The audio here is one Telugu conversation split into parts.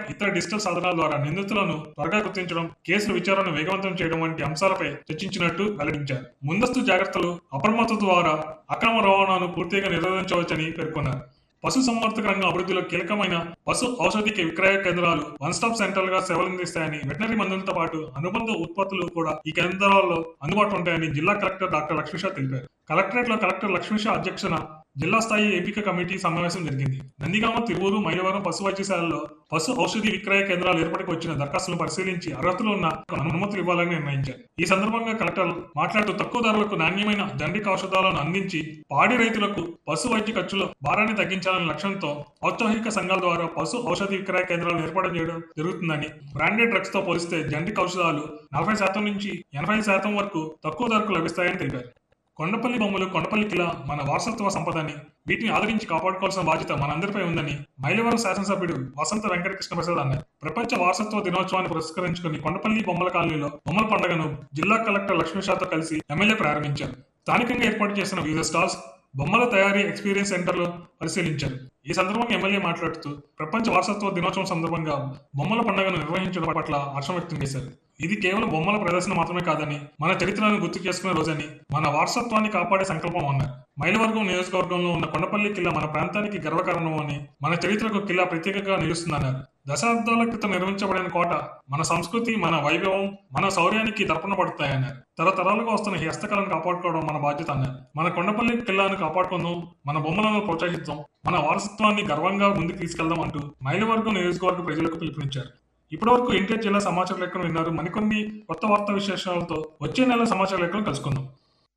ట్రాక్ ఇతర డిజిటల్ సాధనాల ద్వారా నిందితులను త్వరగా గుర్తించడం కేసుల విచారణను వేగవంతం చేయడం వంటి అంశాలపై చర్చించినట్టు వెల్లడించారు ముందస్తు జాగ్రత్తలు అప్రమత్తత ద్వారా అక్రమ రవాణాను పూర్తిగా నిరోధించవచ్చని పేర్కొన్నారు పశు సంవర్ధక రంగం అభివృద్ధిలో కీలకమైన పశు ఔషధికి విక్రయ కేంద్రాలు వన్ స్టాప్ సెంటర్లుగా సేవలందిస్తాయని వెటనరీ మందులతో పాటు అనుబంధ ఉత్పత్తులు కూడా ఈ కేంద్రాల్లో అందుబాటులో ఉంటాయని జిల్లా కలెక్టర్ డాక్టర్ లక్ష్మీషా తెలిపారు కలెక్టరేట్ లో కలెక్టర్ లక్ష్మీషా అధ్యక్షన జిల్లా స్థాయి ఎంపిక కమిటీ సమావేశం జరిగింది నందిగామ తిరువూరు మైలవరం పశు వైద్యశాలలో పశు ఔషధి విక్రయ కేంద్రాలు ఏర్పాటుకు వచ్చిన దరఖాస్తులను పరిశీలించి అర్హతలు ఉన్న అనుమతులు ఇవ్వాలని నిర్ణయించారు ఈ సందర్భంగా కలెక్టర్ మాట్లాడుతూ తక్కువ ధరలకు నాణ్యమైన జండిక ఔషధాలను అందించి పాడి రైతులకు పశు వైద్య ఖర్చుల భారాన్ని తగ్గించాలనే లక్ష్యంతో ఔత్సాహిక సంఘాల ద్వారా పశు ఔషధి విక్రయ కేంద్రాలను ఏర్పాటు చేయడం జరుగుతుందని బ్రాండెడ్ డ్రగ్స్ తో పోలిస్తే జండిక ఔషధాలు నలభై శాతం నుంచి ఎనభై శాతం వరకు తక్కువ ధరకు లభిస్తాయని తెలిపారు కొండపల్లి బొమ్మలు కొండపల్లి కిలా మన వారసత్వ సంపదని వీటిని ఆదరించి కాపాడుకోవాల్సిన బాధ్యత మనందరిపై ఉందని మైలవరం శాసనసభ్యుడు వసంత వెంకటకృష్ణ ప్రసాద్ అన్నారు ప్రపంచ వారసత్వ దినోత్సవాన్ని పురస్కరించుకుని కొండపల్లి బొమ్మల కాలనీలో బొమ్మల పండుగను జిల్లా కలెక్టర్ లక్ష్మీషాతో కలిసి ఎమ్మెల్యే ప్రారంభించారు స్థానికంగా ఏర్పాటు చేసిన వివిధ స్టాల్స్ బొమ్మల తయారీ ఎక్స్పీరియన్స్ సెంటర్లో పరిశీలించారు ఈ సందర్భంగా ఎమ్మెల్యే మాట్లాడుతూ ప్రపంచ వారసత్వ దినోత్సవం సందర్భంగా బొమ్మల పండుగను నిర్వహించడం పట్ల హర్షం వ్యక్తం చేశారు ఇది కేవలం బొమ్మల ప్రదర్శన మాత్రమే కాదని మన చరిత్రను గుర్తు చేసుకునే రోజని మన వారసత్వాన్ని కాపాడే సంకల్పం అన్నారు మైలవర్గం నియోజకవర్గంలో ఉన్న కొండపల్లి కిల్లా మన ప్రాంతానికి గర్వకారణం అని మన చరిత్రకు కిల్లా ప్రత్యేకంగా నిలుస్తుందన్నారు దశాబ్దాల క్రితం నిర్మించబడిన కోట మన సంస్కృతి మన వైభవం మన శౌర్యానికి దర్పణ పడతాయన్నారు తరతరాలుగా వస్తున్న ఈ హస్తకళను కాపాడుకోవడం మన బాధ్యత అన్నారు మన కొండపల్లి కిల్లాను కాపాడుకుందాం మన బొమ్మలను ప్రోత్సహిద్దాం మన వారసత్వాన్ని గర్వంగా ముందుకు తీసుకెళ్దాం అంటూ మైలవర్గం నియోజకవర్గ ప్రజలకు పిలుపునిచ్చారు ఇప్పటివరకు ఎన్టీఆర్ జిల్లా సమాచార లెక్కను విన్నారు మరికొన్ని కొత్త వార్తా విశేషాలతో వచ్చే నెల సమాచార లెక్కను కలుసుకుందాం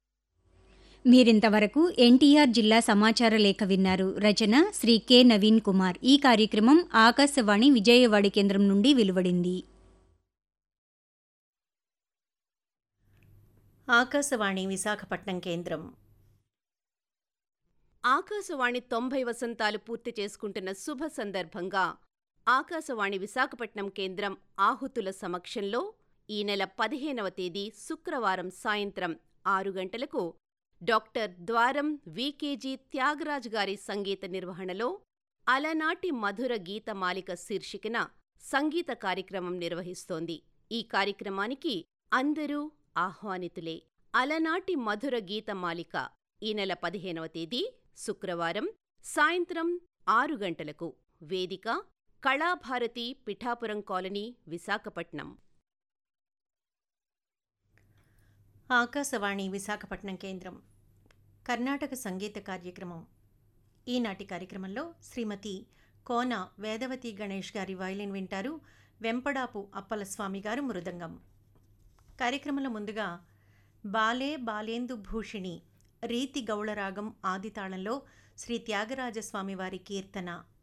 మీరింతవరకు ఎన్టీఆర్ జిల్లా సమాచార లేఖ విన్నారు రచన శ్రీ కె నవీన్ కుమార్ ఈ కార్యక్రమం ఆకాశవాణి విజయవాడ కేంద్రం నుండి వెలువడింది ఆకాశవాణి విశాఖపట్నం కేంద్రం ఆకాశవాణి తొంభై వసంతాలు పూర్తి చేసుకుంటున్న శుభ సందర్భంగా ఆకాశవాణి విశాఖపట్నం కేంద్రం ఆహుతుల సమక్షంలో ఈ నెల పదిహేనవ తేదీ శుక్రవారం సాయంత్రం ఆరు గంటలకు డాక్టర్ ద్వారం వికేజీ త్యాగరాజ్ గారి సంగీత నిర్వహణలో అలనాటి మధుర గీతమాలిక శీర్షికన సంగీత కార్యక్రమం నిర్వహిస్తోంది ఈ కార్యక్రమానికి అందరూ ఆహ్వానితులే అలనాటి మధుర గీతమాలిక ఈ నెల పదిహేనవ తేదీ శుక్రవారం సాయంత్రం ఆరు గంటలకు వేదిక కళాభారతి పిఠాపురం కాలనీ విశాఖపట్నం ఆకాశవాణి విశాఖపట్నం కేంద్రం కర్ణాటక సంగీత కార్యక్రమం ఈనాటి కార్యక్రమంలో శ్రీమతి కోన వేదవతి గణేష్ గారి వయలిన్ వింటారు వెంపడాపు అప్పలస్వామి గారు మృదంగం కార్యక్రమంలో ముందుగా బాలే బాలేందు భూషిణి రీతి గౌళరాగం ఆదితాళంలో శ్రీ త్యాగరాజస్వామి వారి కీర్తన